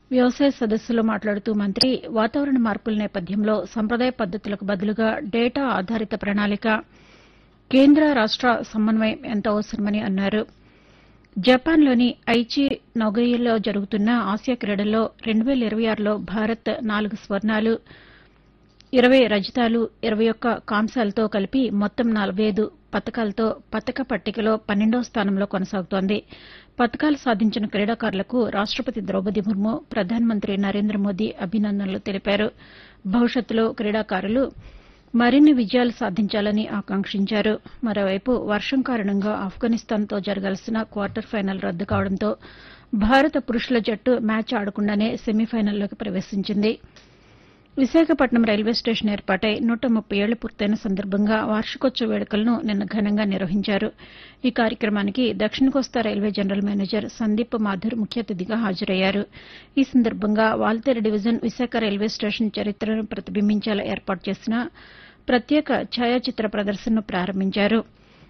వ్యవసాయ సదస్సులో మాట్లాడుతూ మంత్రి వాతావరణ మార్పుల నేపథ్యంలో సంప్రదాయ పద్దతులకు బదులుగా డేటా ఆధారిత ప్రణాళిక కేంద్ర రాష్ట సమన్వయం ఎంతో అవసరమని అన్నారు జపాన్లోని ఐచి నొగోయాలో జరుగుతున్న ఆసియా క్రీడల్లో రెండు వేల ఇరవై ఆరులో భారత్ నాలుగు స్వర్ణాలు ఇరవై రజతాలు ఇరవై ఒక్క కాంస్యాలతో కలిపి మొత్తం నలభై ఐదు పతకాలతో పతక పట్టికలో పన్నెండవ స్థానంలో కొనసాగుతోంది పతకాలు సాధించిన క్రీడాకారులకు రాష్టపతి ద్రౌపది ముర్ము ప్రధానమంత్రి నరేంద్ర మోదీ అభినందనలు తెలిపారు భవిష్యత్తులో క్రీడాకారులు మరిన్ని విజయాలు సాధించాలని ఆకాంక్షించారు మరోవైపు వర్షం కారణంగా ఆఫ్ఘనిస్తాన్తో జరగాల్సిన క్వార్టర్ ఫైనల్ రద్దు కావడంతో భారత పురుషుల జట్టు మ్యాచ్ ఆడకుండానే సెమీఫైనల్లోకి ప్రవేశించింది విశాఖపట్నం రైల్వే స్టేషన్ ఏర్పాటై నూట ముప్పై ఏళ్లు పూర్తయిన సందర్భంగా వార్షికోత్సవ వేడుకలను నిన్న ఘనంగా నిర్వహించారు ఈ కార్యక్రమానికి దక్షిణ కోస్తా railway general manager Sandeep Mathur ముఖ్య అతిథిగా హాజరయ్యారు ఈ సందర్భంగా Waltair division Visakha railway station చరిత్రను ప్రతిబింబించేలా ఏర్పాటు చేసిన ప్రత్యేక ఛాయాచిత్ర ప్రదర్శనను ప్రారంభించారు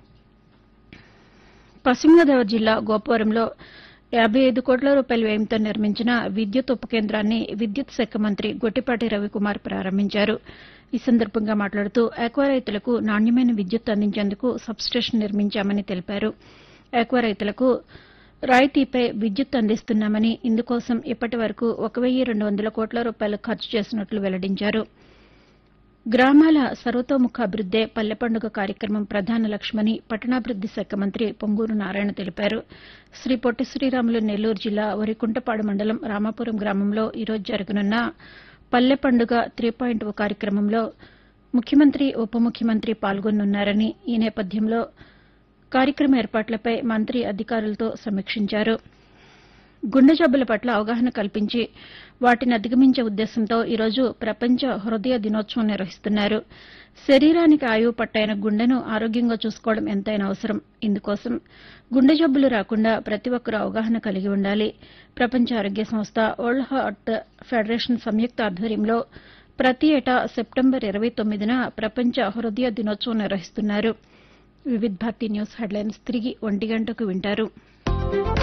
పశ్చిమ గోదావరి జిల్లా గోపవరంలో యాబై ఐదు కోట్ల రూపాయల వ్యయంతో నిర్మించిన విద్యుత్ ఉప కేంద్రాన్ని విద్యుత్ శాఖ మంత్రి గొట్టిపాటి రవికుమార్ ప్రారంభించారు ఈ సందర్భంగా మాట్లాడుతూ ఆక్వా రైతులకు నాణ్యమైన విద్యుత్ అందించేందుకు సబ్స్టేషన్ నిర్మించామని తెలిపారు ఆక్వా రైతులకు రాయితీపై విద్యుత్ అందిస్తున్నామని ఇందుకోసం ఇప్పటి వరకు ఒక వెయ్యి రెండు వందల కోట్ల రూపాయలు ఖర్చు చేసినట్లు వెల్లడించారు గ్రామాల సర్వతోముఖాభివృద్దే పల్లె పండుగ కార్యక్రమం ప్రధాన లక్ష్యమని పట్టణాభివృద్ది శాఖ మంత్రి పొంగూరు నారాయణ తెలిపారు శ్రీ పొట్టి శ్రీరాములు నెల్లూరు జిల్లా వరికుంటపాడు మండలం రామాపురం గ్రామంలో ఈరోజు జరగనున్న పల్లె పండుగ త్రీ పాయింట్ ఓ కార్యక్రమంలో ముఖ్యమంత్రి ఉప ముఖ్యమంత్రి పాల్గొనున్నారని ఈ నేపథ్యంలో కార్యక్రమ ఏర్పాట్లపై మంత్రి అధికారులతో సమీక్షించారు గుండె జబ్బుల పట్ల అవగాహన కల్పించి వాటిని అధిగమించే ఉద్దేశంతో ఈరోజు ప్రపంచ హృదయ దినోత్సవం నిర్వహిస్తున్నారు శరీరానికి ఆయువు పట్టైన గుండెను ఆరోగ్యంగా చూసుకోవడం ఎంతైనా అవసరం ఇందుకోసం గుండె జబ్బులు రాకుండా ప్రతి ఒక్కరూ అవగాహన కలిగి ఉండాలి ప్రపంచ ఆరోగ్య సంస్థ వరల్డ్ హార్ట్ ఫెడరేషన్ సంయుక్త ఆధ్వర్యంలో ప్రతి ఏటా సెప్టెంబర్ ఇరవై తొమ్మిదిన ప్రపంచ హృదయ దినోత్సవం నిర్వహిస్తున్నారు వివిధ్ భారతి న్యూస్ హెడ్లైన్స్ తిరిగి ఒంటి గంటకు వింటారు